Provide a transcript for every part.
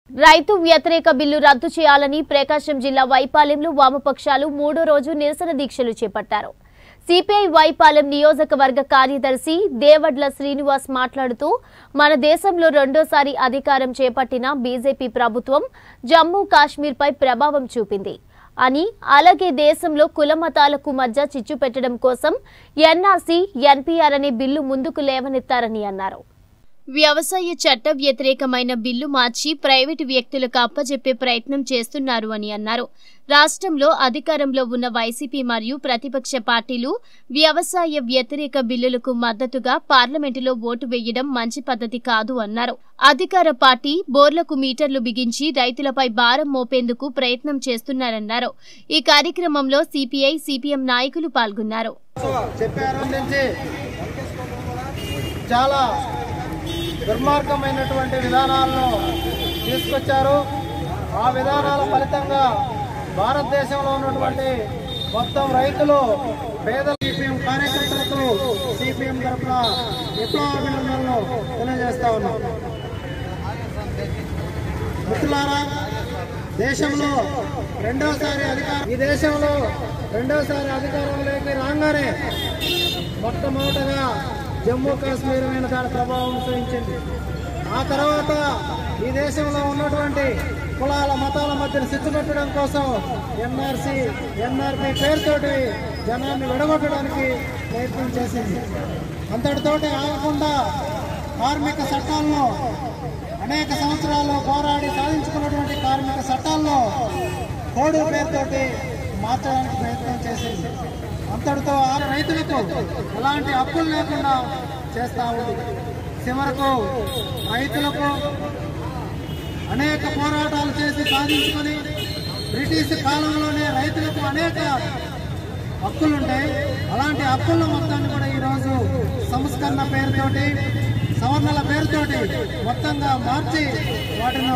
రైతు వ్యతిరేక బిల్లు రద్దు చేయాలని ప్రకాశం జిల్లా వైపాలెంలో వామపక్షాలు మూడో రోజు నిరసన దీక్షలు చేపట్టారు సిపిఐ వైపాలెం నియోజకవర్గ కార్యదర్శి దేవడ్ల శ్రీనివాస్ మాట్లాడుతూ మన దేశంలో రెండోసారి అధికారం చేపట్టిన బీజేపీ ప్రభుత్వం జమ్మూ కాశ్మీర్పై ప్రభావం చూపింది అని అలాగే దేశంలో కుల మతాలకు మధ్య చిచ్చు పెట్టడం కోసం ఎన్ఆర్సీ ఎన్పీఆర్ అనే బిల్లు ముందుకు లేవనెత్తారని అన్నారు వ్యవసాయ చట్ట వ్యతిరేకమైన బిల్లు మార్చి ప్రైవేటు వ్యక్తులకు అప్పజెప్పే ప్రయత్నం చేస్తున్నారు అని అన్నారు రాష్ట్రంలో అధికారంలో ఉన్న వైసీపీ మరియు ప్రతిపక్ష పార్టీలు వ్యవసాయ వ్యతిరేక బిల్లులకు మద్దతుగా పార్లమెంటులో ఓటు వేయడం మంచి పద్ధతి కాదు అన్నారు అధికార పార్టీ బోర్లకు మీటర్లు బిగించి రైతులపై భారం మోపేందుకు ప్రయత్నం చేస్తున్నారన్నారు ఈ కార్యక్రమంలో సిపిఐ సిపిఎం నాయకులు పాల్గొన్నారు చెప్పారు నుంచి చాలా దుర్మార్గమైనటువంటి విధానాలను తీసుకొచ్చారు ఆ విధానాల ఫలితంగా భారతదేశంలో ఉన్నటువంటి మొత్తం రైతులు పేద సిపిఎం కార్యకర్తలకు సిపిఎం తరఫున విప్లవాభినందనలు తెలియజేస్తా ఉన్నాం మిత్రులారా దేశంలో రెండోసారి అధికారం ఈ దేశంలో రెండోసారి అధికారంలోకి రాగానే మొట్టమొదటగా జమ్మూ కాశ్మీర్ మీద దాని ప్రభావం చూపించింది ఆ తర్వాత ఈ దేశంలో ఉన్నటువంటి కులాల మతాల మధ్యన సిచ్చు పెట్టడం కోసం ఎన్ఆర్సి ఎన్ఆర్పి పేరుతోటి జనాన్ని విడగొట్టడానికి ప్రయత్నం చేసింది అంతటితోటి ఆగకుండా కార్మిక చట్టాలను అనేక సంవత్సరాలు పోరాడి సాధించుకున్నటువంటి కార్మిక చట్టాల్లో కోడు పేరుతోటి మార్చడానికి ప్రయత్నం చేసింది అంతటితో ఆ రైతులకు ఎలాంటి హక్కులు లేకుండా చేస్తా ఉంది చివరకు రైతులకు అనేక పోరాటాలు చేసి సాధించుకొని బ్రిటిష్ కాలంలోనే రైతులకు అనేక హక్కులుంటాయి అలాంటి హక్కుల మొత్తాన్ని కూడా ఈరోజు సంస్కరణ పేరుతోటి సవర్ణల పేరుతోటి మొత్తంగా మార్చి వాటిని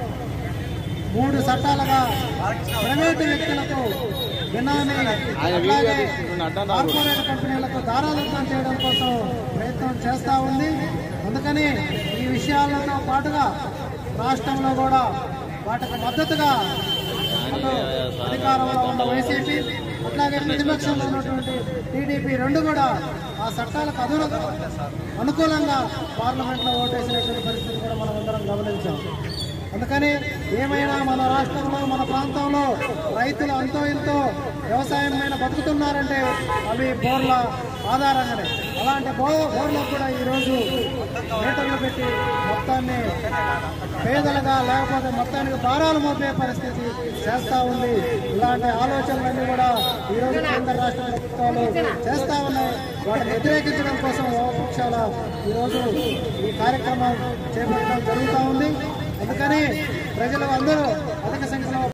మూడు చట్టాలుగా ప్రైవేటు వ్యక్తులకు బినామీ అట్లాగే కార్పొరేట్ కంపెనీలకు దారాదత్తం చేయడం కోసం ప్రయత్నం చేస్తూ ఉంది అందుకని ఈ విషయాలతో పాటుగా రాష్ట్రంలో కూడా వాటికి మద్దతుగా అటు అధికారంలో ఉన్న వైసీపీ అట్లాగే ప్రతిపక్షంలో ఉన్నటువంటి టీడీపీ రెండు కూడా ఆ చట్టాలకు అదురు అనుకూలంగా పార్లమెంట్లో ఓటేసినటువంటి పరిస్థితి కూడా మనం అందరం గమనించాం అందుకని ఏమైనా మన రాష్ట్రంలో మన ప్రాంతంలో రైతులు అంతో ఇంతో వ్యవసాయం మీద బతుకుతున్నారంటే అవి బోర్ల ఆధారంగానే అలాంటి బో బోర్లకు కూడా ఈరోజు మీటర్లు పెట్టి మొత్తాన్ని పేదలుగా లేకపోతే మొత్తానికి భారాలు మోపే పరిస్థితి చేస్తూ ఉంది ఇలాంటి ఆలోచనలన్నీ కూడా ఈరోజు కేంద్ర రాష్ట్ర ప్రభుత్వాలు చేస్తూ ఉన్నాయి వాటిని వ్యతిరేకించడం కోసం పక్షాల ఈరోజు ఈ కార్యక్రమం చేపట్టడం జరుగుతూ ఉంది అందుకని ప్రజలు అందరూ అధిక సంఖ్యలో